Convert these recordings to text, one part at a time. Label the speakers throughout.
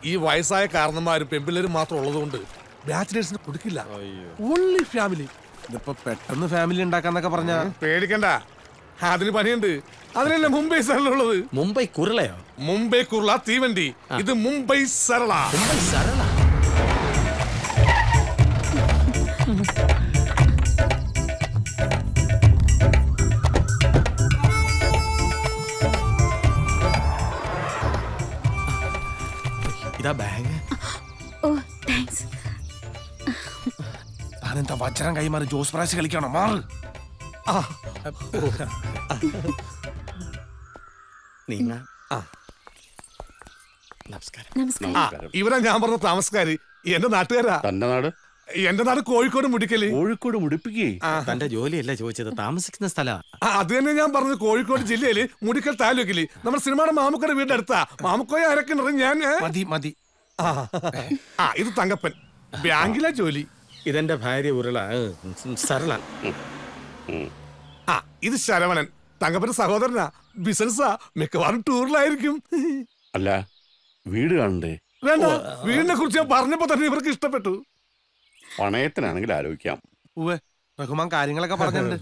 Speaker 1: ഈ വയസ്സായ കാരണന്മാരും പെൺപിള്ളേരും മാത്രം ഉള്ളതുകൊണ്ട് ബാച്ചിലേഴ്സിന് കൊടുക്കില്ല ഓൺലി ഫാമിലി
Speaker 2: ഇതിപ്പോ പെട്ടെന്ന് ഫാമിലി ഉണ്ടാക്കാന്നൊക്കെ പറഞ്ഞ
Speaker 1: പേടിക്കണ്ട അതിന് പണിയുണ്ട് അതിനല്ലേ മുംബൈ സരളുള്ളത്
Speaker 3: മുംബൈ കുരുളയോ
Speaker 1: മുംബൈ കുർള തീവണ്ടി ഇത് മുംബൈ സരള
Speaker 3: മുംബൈ സരള ഇതാ ബാഗ്
Speaker 4: ഓ താങ്ക്സ്
Speaker 2: താനെന്താ വജ്രം കൈമാറി ജോസ് പ്രാശ് കളിക്കണം മാറ്
Speaker 3: നീങ്ങ നമസ്കാരം
Speaker 4: നമസ്കാരം
Speaker 1: ആ ഇവരാ ഞാൻ പറഞ്ഞ താമസക്കാര് എന്റെ നാട്ടുകാരാ
Speaker 5: തന്റെ നാട്
Speaker 1: എന്റെ നാട് കോഴിക്കോട് മുടിക്കല്
Speaker 5: കോഴിക്കോട് മുടിപ്പിക്കേ
Speaker 3: തന്റെ ജോലിയല്ല ചോദിച്ചത് താമസിക്കുന്ന സ്ഥല
Speaker 1: ആ, അത് തന്നെ ഞാൻ പറഞ്ഞത് കോഴിക്കോട് ജില്ലയില് മുടിക്കൽ താലൂക്കില് നമ്മുടെ സിനിമയുടെ മാമുക്കയുടെ വീടിന്റെ അടുത്താ മാമുക്കോയ ആരൊക്കെ ഞാൻ ഏ?
Speaker 2: മതി മതി
Speaker 1: ആ. ആ ഇത് തങ്കപ്പൻ ബാങ്കിലെ ജോലി
Speaker 3: ഇതെന്റെ ഭാര്യ ഉരുള ഏ, സരള
Speaker 1: ആ ഇത് ശരവണൻ തങ്കപ്പന്റെ സഹോദരനാ ബിസിനസ്സാ മിക്കവാറും ടൂറിലായിരിക്കും
Speaker 5: അല്ല വീട് കാണണ്ടേ
Speaker 1: വേണ്ട വീടിനെ കുറിച്ച് ഞാൻ പറഞ്ഞപ്പോ തന്നെ ഇവർക്ക് ഇഷ്ടപ്പെട്ടു
Speaker 5: പണയത്തിനാണെങ്കിൽ ആലോചിക്കാം
Speaker 2: ഉവ്വേ റഹ്മാൻ കാര്യങ്ങളൊക്കെ പറഞ്ഞിട്ടുണ്ട്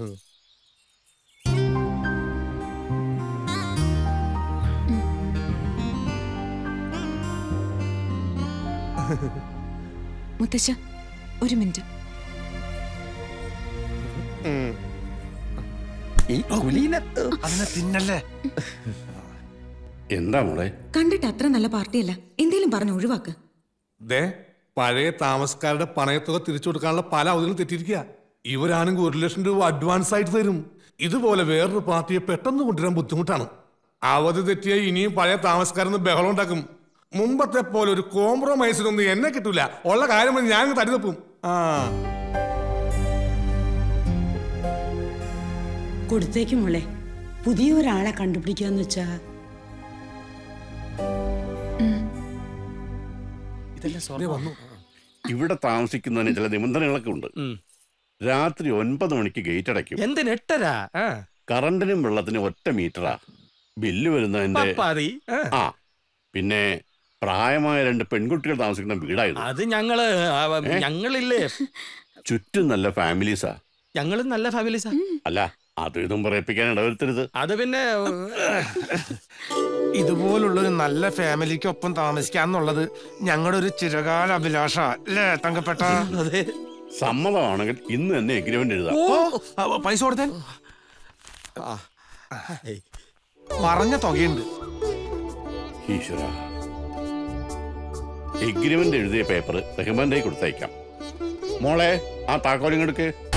Speaker 4: മുത്തശ്ശ ഒരു മിനിറ്റ്
Speaker 2: അതിനെ തിന്നല്ലേ
Speaker 5: എന്താ മോളെ
Speaker 4: കണ്ടിട്ട് അത്ര നല്ല പാർട്ടിയല്ല എന്തേലും പറഞ്ഞ് ഒഴിവാക്ക്
Speaker 1: ദേ പഴയ താമസക്കാരുടെ പണയത്തുക തിരിച്ചു കൊടുക്കാനുള്ള പല അവധികളും തെറ്റിയിരിക്കുക ഇവരാണെങ്കിൽ ഒരു ലക്ഷം രൂപ അഡ്വാൻസ് ആയിട്ട് തരും ഇതുപോലെ വേറൊരു പാർട്ടിയെ പെട്ടെന്ന് കൊണ്ടുവരാൻ ബുദ്ധിമുട്ടാണ് അവധി തെറ്റിയ ഇനിയും പഴയ താമസക്കാരെന്ന് ബഹളം ഉണ്ടാക്കും മുമ്പത്തെ പോലെ ഒരു കോംപ്രമൈസിനൊന്നും എന്നെ കിട്ടൂല ഉള്ള കാര്യം പറഞ്ഞ് ഞാൻ തടി തപ്പും ആ
Speaker 6: കൊടുത്തേക്കും മോളെ പുതിയ ഒരാളെ കണ്ടുപിടിക്കാന്ന് വെച്ചാ
Speaker 5: ഇവിടെ താമസിക്കുന്നതിന് ചില നിബന്ധനകളൊക്കെ ഉണ്ട് രാത്രി ഒൻപത് മണിക്ക് ഗേറ്റ് അടയ്ക്കും
Speaker 3: എന്തിന് എട്ടരാ ആ,
Speaker 5: കറണ്ടിനും വെള്ളത്തിനും ഒറ്റ മീറ്ററാ ബില്ല് വരുന്നതിന്റെ
Speaker 3: പപ്പാതി ആ.
Speaker 5: ആ പിന്നെ പ്രായമായ രണ്ട് പെൺകുട്ടികൾ താമസിക്കുന്ന വീടായത്
Speaker 3: അത് ഞങ്ങള് ആ, ഞങ്ങളില്ലേ
Speaker 5: ചുറ്റും നല്ല ഫാമിലീസാ
Speaker 3: ഞങ്ങളും നല്ല ഫാമിലീസാ
Speaker 5: അല്ല അത് ഇതും പറയിപ്പിക്കാൻ ഇടവരുത്തരുത്
Speaker 3: അത് പിന്നെ
Speaker 2: ഇതുപോലുള്ളൊരു നല്ല ഫാമിലിക്കൊപ്പം താമസിക്കാന്നുള്ളത് ഞങ്ങളുടെ ഒരു ചിരകാല അഭിലാഷ അല്ലേ തങ്കപ്പെട്ട
Speaker 3: അതെ
Speaker 5: സമ്മതമാണെങ്കിൽ ഇന്ന് തന്നെ എഗ്രിമെന്റ് എഴുതാം
Speaker 2: ഓ ആ, പൈസ കൊടുത്തേ
Speaker 3: ഏയ്,
Speaker 2: പറഞ്ഞ തുകയുണ്ട്
Speaker 5: ഈശ്വര എഗ്രിമെന്റ് എഴുതിയ പേപ്പർ റഹ്മാന്റെ കയ്യിൽ കൊടുത്തയക്കാം മോളെ ആ താക്കോലിങ്ങെടുക്ക്